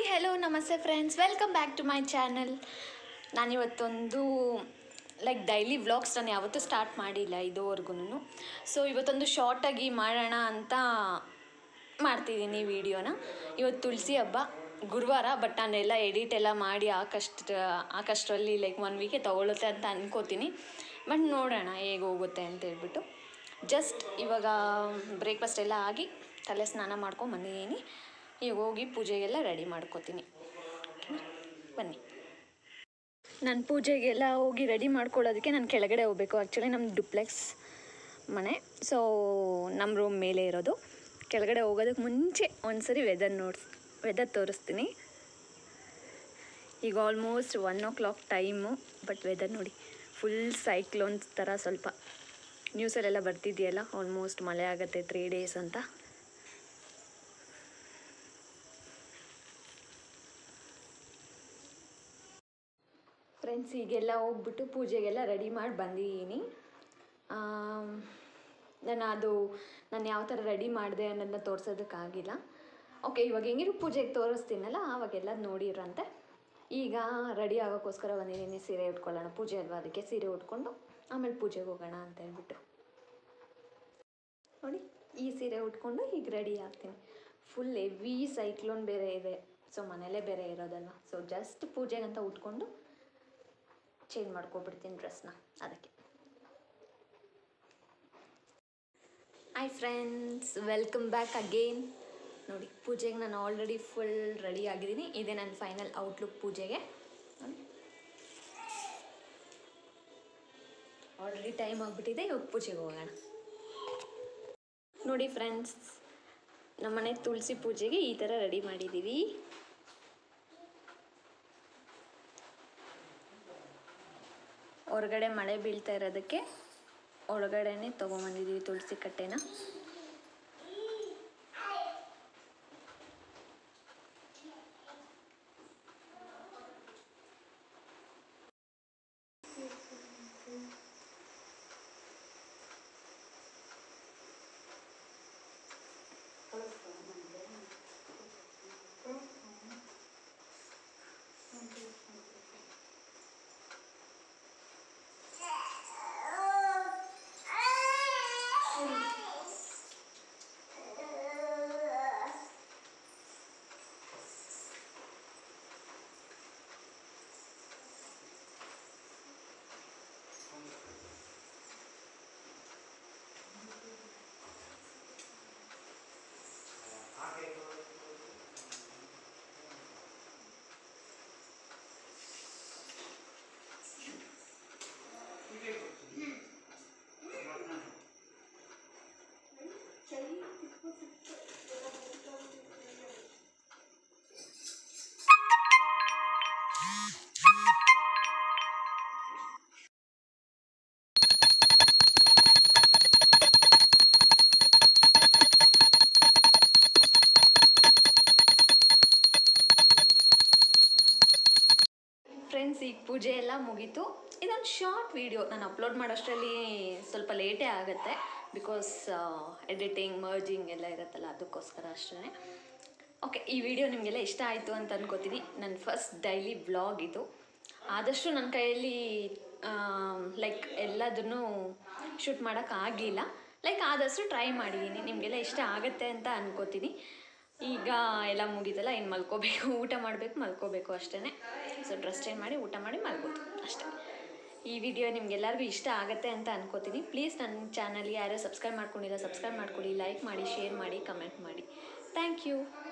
hello ನಮಸ್ತೆ friends welcome back to my channel ನಾನಿವತ್ತೊಂದು like daily vlogs ನಾನು ಯಾವತ್ತೂ ಸ್ಟಾರ್ಟ್ ಮಾಡಿಲ್ಲ ಇದುವರೆಗೂ ಸೊ ಇವತ್ತೊಂದು ಶಾರ್ಟಾಗಿ ಮಾಡೋಣ ಅಂತ ಮಾಡ್ತಿದ್ದೀನಿ ವಿಡಿಯೋನ ಇವತ್ತು ತುಳಸಿ ಹಬ್ಬ ಗುರುವಾರ ಬಟ್ ನಾನೆಲ್ಲ ಎಡಿಟ್ ಎಲ್ಲ ಮಾಡಿ ಹಾಕಷ್ಟು ಹಾಕಷ್ಟರಲ್ಲಿ ಲೈಕ್ ಒನ್ ವೀಕೆ ತೊಗೊಳುತ್ತೆ ಅಂತ ಅನ್ಕೋತೀನಿ ಬಟ್ ನೋಡೋಣ ಹೇಗೆ ಹೋಗುತ್ತೆ ಅಂತ ಹೇಳ್ಬಿಟ್ಟು ಜಸ್ಟ್ ಇವಾಗ ಬ್ರೇಕ್ಫಾಸ್ಟ್ ಎಲ್ಲ ಆಗಿ ತಲೆ ಸ್ನಾನ ಮಾಡ್ಕೊಂಡು ಬಂದಿದ್ದೀನಿ ಈಗ ಹೋಗಿ ಪೂಜೆಗೆಲ್ಲ ರೆಡಿ ಮಾಡ್ಕೋತೀನಿ ಓಕೆನಾ ಬನ್ನಿ ನಾನು ಪೂಜೆಗೆಲ್ಲ ಹೋಗಿ ರೆಡಿ ಮಾಡ್ಕೊಳ್ಳೋದಕ್ಕೆ ನಾನು ಕೆಳಗಡೆ ಹೋಗಬೇಕು ಆ್ಯಕ್ಚುಲಿ ನಮ್ಮ ಡುಪ್ಲೆಕ್ಸ್ ಮನೆ ಸೊ ನಮ್ಮ ರೂಮ್ ಮೇಲೆ ಇರೋದು ಕೆಳಗಡೆ ಹೋಗೋದಕ್ಕೆ ಮುಂಚೆ ಒಂದ್ಸರಿ ವೆದರ್ ನೋಡ್ಸ್ ವೆದರ್ ತೋರಿಸ್ತೀನಿ ಈಗ almost one o'clock time but weather ನೋಡಿ ಫುಲ್ ಸೈಕ್ಲೋನ್ಸ್ ಥರ ಸ್ವಲ್ಪ ನ್ಯೂಸಲ್ಲೆಲ್ಲ ಬರ್ತಿದೆಯಲ್ಲ ಆಲ್ಮೋಸ್ಟ್ ಮಳೆ ಆಗುತ್ತೆ ತ್ರೀ ಡೇಸ್ ಅಂತ ಫ್ರೆಂಡ್ಸ್ ಈಗೆಲ್ಲ ಹೋಗ್ಬಿಟ್ಟು ಪೂಜೆಗೆಲ್ಲ ರೆಡಿ ಮಾಡಿ ಬಂದಿದ್ದೀನಿ ಆಮ್, ನಾನು ಅದು ನಾನು ಯಾವ ಥರ ರೆಡಿ ಮಾಡಿದೆ ಅನ್ನೋದನ್ನ ತೋರ್ಸೋದಕ್ಕಾಗಿಲ್ಲ ಓಕೆ ಇವಾಗ ಹೆಂಗಿರು ಪೂಜೆಗೆ ತೋರಿಸ್ತೀನಲ್ಲ ಆವಾಗೆಲ್ಲ ನೋಡಿರಂತೆ ಈಗ ರೆಡಿ ಆಗೋಕ್ಕೋಸ್ಕರ ಬಂದಿದ್ದೀನಿ ಸೀರೆ ಉಟ್ಕೊಳ್ಳೋಣ ಪೂಜೆ ಅಲ್ವಾ ಅದಕ್ಕೆ ಸೀರೆ ಉಟ್ಕೊಂಡು ಆಮೇಲೆ ಪೂಜೆಗೆ ಹೋಗೋಣ ಅಂತ ಹೇಳ್ಬಿಟ್ಟು ನೋಡಿ ಈ ಸೀರೆ ಉಟ್ಕೊಂಡು ಈಗ ರೆಡಿ ಆಗ್ತೀನಿ ಫುಲ್ ಹೆವಿ ಸೈಕ್ಲೋನ್ ಬೇರೆ ಇದೆ ಸೊ ಮನೇಲೇ ಬೇರೆ ಇರೋದಲ್ವ ಸೊ ಜಸ್ಟ್ ಪೂಜೆಗಂತ ಉಟ್ಕೊಂಡು ಚೇಂಜ್ ಮಾಡ್ಕೊಬಿಡ್ತೀನಿ ಡ್ರೆಸ್ನ ಅದಕ್ಕೆ hi friends welcome back again ನೋಡಿ ಪೂಜೆಗೆ ನಾನು ಆಲ್ರೆಡಿ ಫುಲ್ ರೆಡಿ ಆಗಿದ್ದೀನಿ ಇದೇ ನನ್ನ ಫೈನಲ್ ಔಟ್ಲುಕ್ ಪೂಜೆಗೆ ನೋಡಿ ಆಲ್ರೆಡಿ ಟೈಮ್ ಆಗಿಬಿಟ್ಟಿದೆ ಇವಾಗ ಪೂಜೆಗೆ ಹೋಗೋಣ ನೋಡಿ ಫ್ರೆಂಡ್ಸ್ ನಮ್ಮನೆ ತುಳಸಿ ಪೂಜೆಗೆ ಈ ಥರ ರೆಡಿ ಮಾಡಿದ್ದೀವಿ ಹೊರಗಡೆ ಮಳೆ ಬೀಳ್ತಾ ಇರೋದಕ್ಕೆ ಒಳಗಡೆನೆ ತೊಗೊಂಬಂದಿದ್ದೀವಿ ತುಳಸಿ ಕಟ್ಟೆನ ಫ್ರೆಂಡ್ಸ್ ಈಗ ಪೂಜೆ ಎಲ್ಲ ಮುಗೀತು ಇದೊಂದು ಶಾರ್ಟ್ ವಿಡಿಯೋ ನಾನು ಅಪ್ಲೋಡ್ ಮಾಡೋಷ್ಟರಲ್ಲಿ ಸ್ವಲ್ಪ ಲೇಟೇ ಆಗುತ್ತೆ ಬಿಕಾಸ್ ಎಡಿಟಿಂಗ್ ಮರ್ಜಿಂಗ್ ಎಲ್ಲ ಇರುತ್ತಲ್ಲ ಅದಕ್ಕೋಸ್ಕರ ಅಷ್ಟೇ ಓಕೆ ಈ ವಿಡಿಯೋ ನಿಮಗೆಲ್ಲ ಇಷ್ಟ ಆಯಿತು ಅಂತ ಅನ್ಕೋತೀನಿ ನನ್ನ ಫಸ್ಟ್ ಡೈಲಿ ವ್ಲಾಗ್ ಇದು ಆದಷ್ಟು ನನ್ನ ಕೈಯಲ್ಲಿ ಲೈಕ್ ಎಲ್ಲದನ್ನು ಶೂಟ್ ಮಾಡೋಕ್ಕಾಗಲಿಲ್ಲ ಲೈಕ್ ಆದಷ್ಟು ಟ್ರೈ ಮಾಡಿದ್ದೀನಿ ನಿಮಗೆಲ್ಲ ಇಷ್ಟ ಆಗುತ್ತೆ ಅಂತ ಅನ್ಕೋತೀನಿ ಈಗ ಎಲ್ಲ ಮುಗೀತಲ್ಲ ಇನ್ನು ಮಲ್ಕೋಬೇಕು ಊಟ ಮಾಡಬೇಕು ಮಲ್ಕೋಬೇಕು ಅಷ್ಟೇ ಸೊ ಡ್ರೆಸ್ ಚೇಂಜ್ ಮಾಡಿ ಊಟ ಮಾಡಿ ಮಲ್ಬೋದು ಅಷ್ಟೇ ಈ ವಿಡಿಯೋ ನಿಮ್ಗೆಲ್ಲರಿಗೂ ಇಷ್ಟ ಆಗುತ್ತೆ ಅಂತ ಅನ್ಕೋತೀನಿ ಪ್ಲೀಸ್ ನನ್ನ ಚಾನಲ್ಗೆ ಯಾರು ಸಬ್ಸ್ಕ್ರೈಬ್ ಮಾಡ್ಕೊಂಡಿಲ್ಲ ಸಬ್ಸ್ಕ್ರೈಬ್ ಮಾಡ್ಕೊಳ್ಳಿ ಲೈಕ್ ಮಾಡಿ ಶೇರ್ ಮಾಡಿ ಕಮೆಂಟ್ ಮಾಡಿ ಥ್ಯಾಂಕ್ ಯು